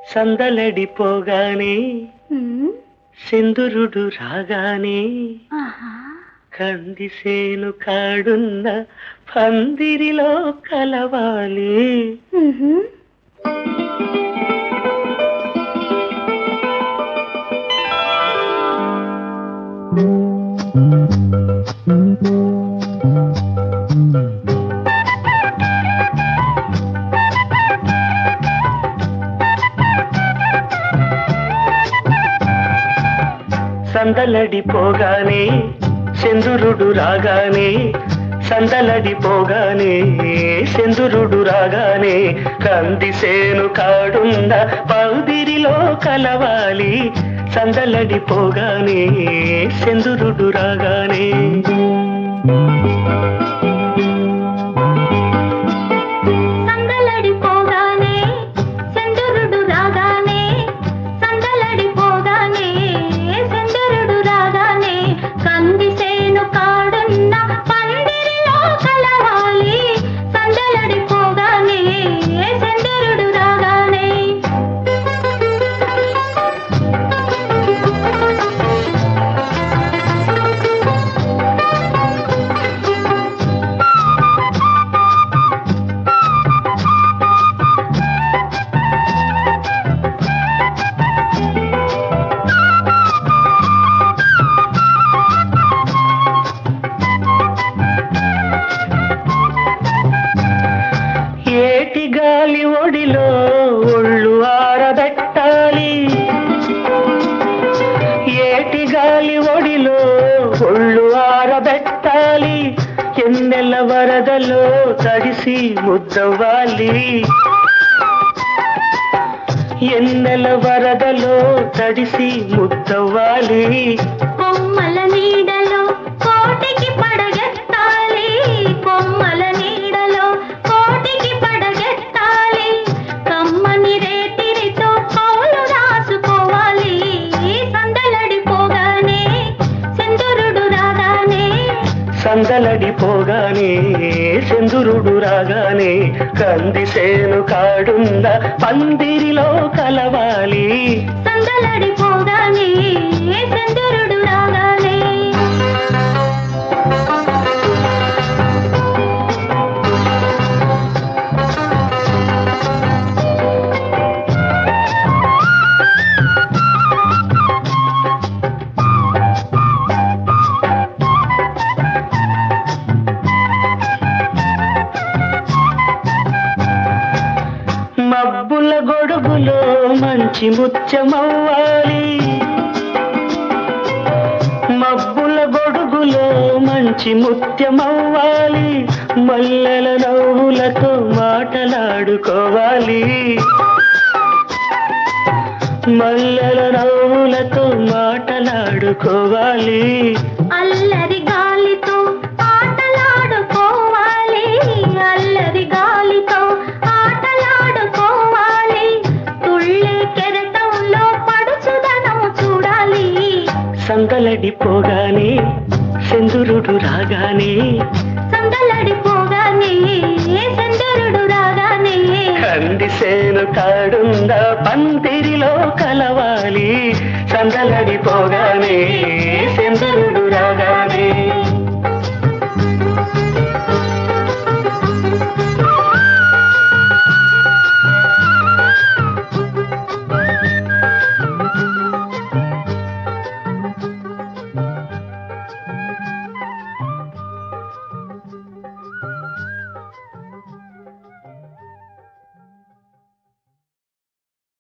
సందలడిపోగానే ఉమ్, సింధురుడు రాగానే ఆహా. కందిసేను కాడున్న పందిరిలో కలవాలి ఉహు. సందలడిపోగానే సింధురుడు రాగానే సందలడిపోగానే సింధురుడు రాగానే కందిసేను కాడున్న పందిరిలో కలవాలి సందలడిపోగానే సింధురుడు రాగానే సందలడిపోగానే చంద్రుడు రాగానే సందలడిపోగానే చంద్రుడు రాగానే కందిసేను కాడున్న పందిరిలో కలవాలి సందలడిపోగానే చంద్రుడు రాగానే ఏటి గాలి ఒడిలో ఒళ్ళు ఆరబెట్టాలి ఏటి గాలి ఒడిలో ఒళ్ళు ఆరబెట్టాలి ఎన్నెల వరదలో తడిసి ముద్దవ్వాలి ఎన్నెల వరదలో తడిసి ముద్దవ్వాలి కొమ్మల నీడలో కోటికి పడగెత్తాలి కొమ్మల నీడలో కోటికి పడగెత్తాలి కమ్మని రేతిరితో కౌలు రాసుకోవాలి సందలడిపోగానే చంద్రుడు రాగానే సందలడిపోగానే చంద్రుడు రాగానే కందిసేను కాడున్న పందిరిలో కలవాలి సందలడిపోగానే చంద్రుడు రాగానే మబ్బుల గొడుగులో మంచి ముత్యమవ్వాలి మబ్బుల గొడుగులో మంచి ముత్యమవ్వాలి మల్లెల నవ్వులతో మాటలాడుకోవాలి మల్లెల నవ్వులతో మాటలాడుకోవాలి అల్లరి గాలితో ఆటలాడుకోవాలి అల్లరి గాలితో ఆటలాడుకోవాలి తుళ్ళే కెరటంలో పడుచుదనం చూడాలి సందలడిపోగానే చంద్రుడు రాగానే సందలడిపోగానే చంద్రుడు రాగానే కందిసేను కాడుంద పందిరిలో కలవాలి సందలడిపోగానే చంద్రుడు రాగానే